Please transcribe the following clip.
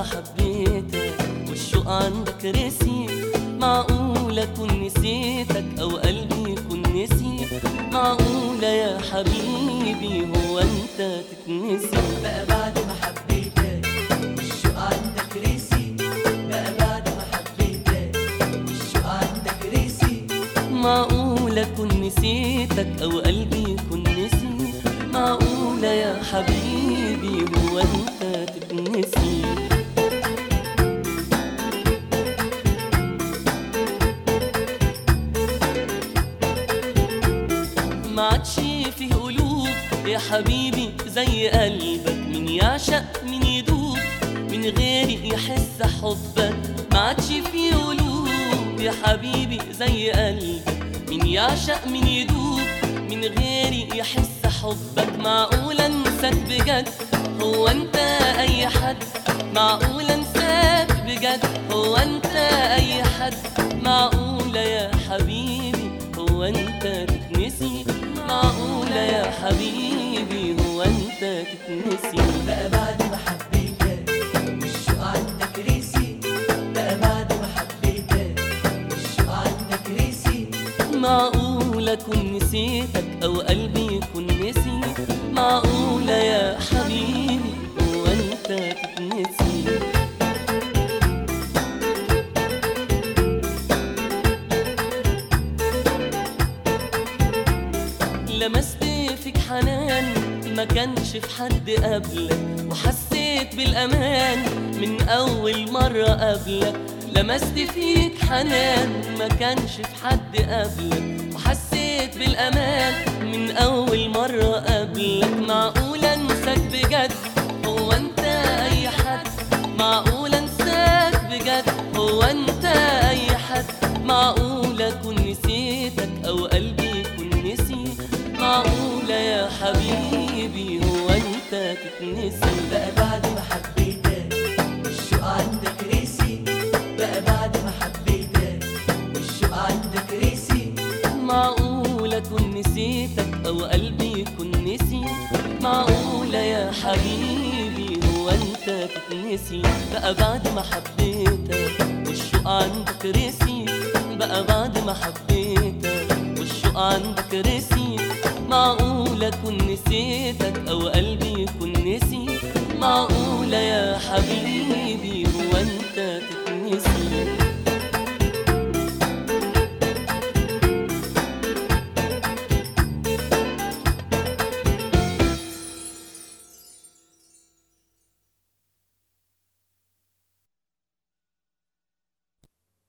ما حبيتك والشوق عندك رسي معقولة أكون نسيتك أو قلبي يكون نسي معقولة يا حبيبي هو أنت تتنسي بقى بعد ما حبيتك والشوق عندك ريسي بقى بعد ما حبيتك والشوق عندك ريسي معقولة أكون نسيتك أو قلبي يكون نسي معقولة يا حبيبي هو أنت تتنسي ما عادش فيه قلوب يا حبيبي زي قلبك من يعشق من يدوب من غيري يحس حبك ما عادش فيه قلوب يا حبيبي زي قلبك من يعشق من يدوب من غيري يحس حبك معقول انساك بجد هو انت اي حد معقول انساك بجد هو انت اي حد معقولة يا حبيبي هو انت تتنسي معقولة يا حبيبي هو انت تتنسي بقى بعد ما حبيتك والشوق عندك ريسي بقى بعد ما حبيتك والشوق عندك ريسي معقولة أكون نسيتك أو قلبي يكون نسي معقولة يا حبيبي هو أنت تتنسي لمست فيك حنان ما كانش في حد قبلك وحسيت بالأمان من أول مرة قبلك لمست فيك حنان ما كانش في حد قبلك وحسيت بالأمان من أول مرة قبلك معقول أنساك بجد هو أنت أي حد معقول أنساك بجد هو أنت أي حد معقول أكون نسيتك أو قلبي يكون نسي معقولة يا حبيبي هو أنت تتنسي بقى بعد ما حبيتك والشوق عندك ريسي بقى بعد ما حبيتك والشوق عندك ريسي معقولة أكون نسيتك أو قلبي يكون نسي معقولة يا حبيبي هو أنت تتنسي بقى بعد ما حبيتك والشوق عندك رسي بقى بعد ما حبيتك والشوق عندك رسي معقولة أكون نسيتك أو قلبي يكون نسي معقولة يا حبيبي